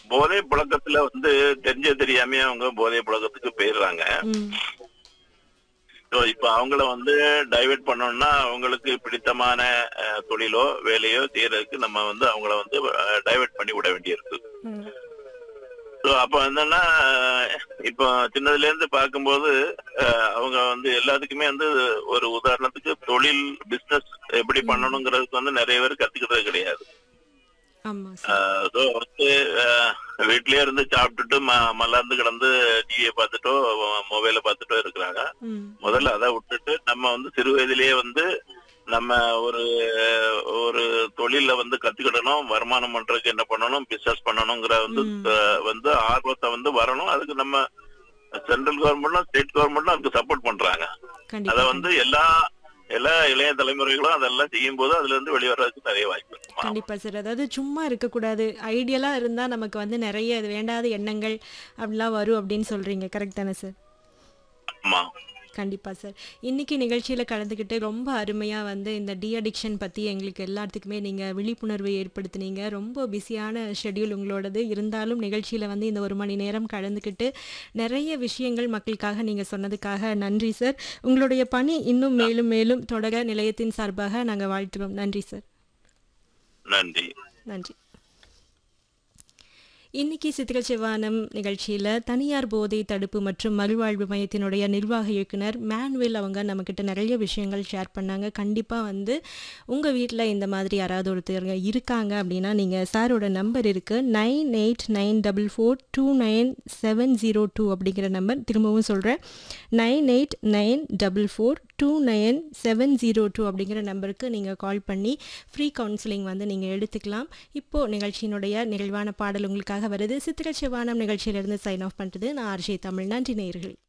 போதை புழக்கத்துல வந்து தெரிஞ்ச தெரியாம அவங்க போதை புழக்கத்துக்கு போயிடுறாங்க ம் ஸோ இப்ப அவங்கள வந்து டைவர்ட் பண்ணோம்னா அவங்களுக்கு பிடித்தமான அஹ், தொழிலோ வேலையோ செய்யறதுக்கு நம்ம வந்து அவங்கள வந்து டைவர்ட் பண்ணி விட வேண்டியிருக்கு ம் ஸோ அப்ப என்னன்னா அஹ், இப்போ சின்னதுல இருந்து பார்க்கும்போது அஹ், அவங்க வந்து எல்லாத்துக்குமே வந்து ஒரு உதாரணத்துக்கு தொழில் பிசினஸ் எப்படி பண்ணணுங்கிறதுக்கு வந்து நிறைய பேர் கத்துக்கிறது கிடையாது ஆமா சார் ஸோ வந்து அஹ், வீட்லயே இருந்து சாப்பிட்டுட்டு ம- மல்லாந்து கிடந்து டிவியை பார்த்துட்டோ மொபைலை பார்த்துட்டோ இருக்கிறாங்க ம் முதல்ல அதை விட்டுட்டு நம்ம வந்து சிறு வயதிலேயே வந்து நம்ம ஒரு ஒரு தொழில வந்து கத்துக்கிடணும் வருமானம் பண்றதுக்கு என்ன பண்ணணும் பிசினஸ் பண்ணணுங்கிற வந்து ம். அஹ், வந்து ஆர்வத்தை வந்து வரணும் அதுக்கு நம்ம சென்ட்ரல் கவர்மெண்ட்டும் ஸ்டேட் கவர்மெண்ட்டும் அதுக்கு சப்போர்ட் பண்றாங்க அத கண்டிப்பா வந்து எல்லா எல்லா இளைய தலைமுறைகளும் அதெல்லாம் செய்யும் போது அதுல இருந்து வெளிவரதுக்கு நிறைய வாய்ப்பு இருக்குமா கண்டிப்பா சார் அதாவது சும்மா இருக்கக்கூடாது ஐடியலா இருந்தா நமக்கு வந்து நிறைய இது வேண்டாத எண்ணங்கள் அப்படிலாம் வரும் அப்படின்னு சொல்றீங்க கரெக்ட் தானே சார் ஆமா கண்டிப்பா சார் இன்னைக்கு நிகழ்ச்சியில கலந்துக்கிட்டு ரொம்ப அருமையா வந்து இந்த டி அடிக்ஷன் பத்தி எங்களுக்கு எல்லாத்துக்குமே நீங்க விழிப்புணர்வு ஏற்படுத்தினீங்க ரொம்ப பிஸியான ஷெட்யூல் உங்களோடது இருந்தாலும் நிகழ்ச்சியில வந்து இந்த ஒரு மணி நேரம் கலந்துக்கிட்டு நிறைய விஷயங்கள் மக்களுக்காக நீங்க சொன்னதுக்காக நன்றி சார் உங்களுடைய பணி இன்னும் மேலும் மேலும் தொடர நிலையத்தின் சார்பாக நாங்க வாழ்த்துறோம் நன்றி சார் நன்றி நன்றி இன்னைக்கு சித்திர செவ்வானம் நிகழ்ச்சியில் தனியார் போதை தடுப்பு மற்றும் மறுவாழ்வு மையத்தினுடைய நிர்வாக இயக்குனர் மேனுவல் அவங்க நம்மக்கிட்ட நிறைய விஷயங்கள் ஷேர் பண்ணாங்க கண்டிப்பாக வந்து உங்கள் வீட்டில் இந்த மாதிரி யாராவது ஒருத்தர் இருக்காங்க அப்படின்னா நீங்கள் சாரோட நம்பர் இருக்குது nine eight nine double four two nine seven zero two அப்படிங்கிற நம்பர் திரும்பவும் சொல்கிறேன் nine eight nine double four two nine seven zero two அப்படிங்கிற நம்பருக்கு நீங்கள் கால் பண்ணி ஃப்ரீ கவுன்சிலிங் வந்து நீங்கள் எடுத்துக்கலாம் இப்போது நிகழ்ச்சியினுடைய நிறைவான பாடல் உங்களுக்காக வருது சித்திர செவ்வானம் நிகழ்ச்சியிலிருந்து சைன் ஆஃப் பண்ணுறது நான் ஆர்ஜே தமிழ் நன்றி நேயர்களே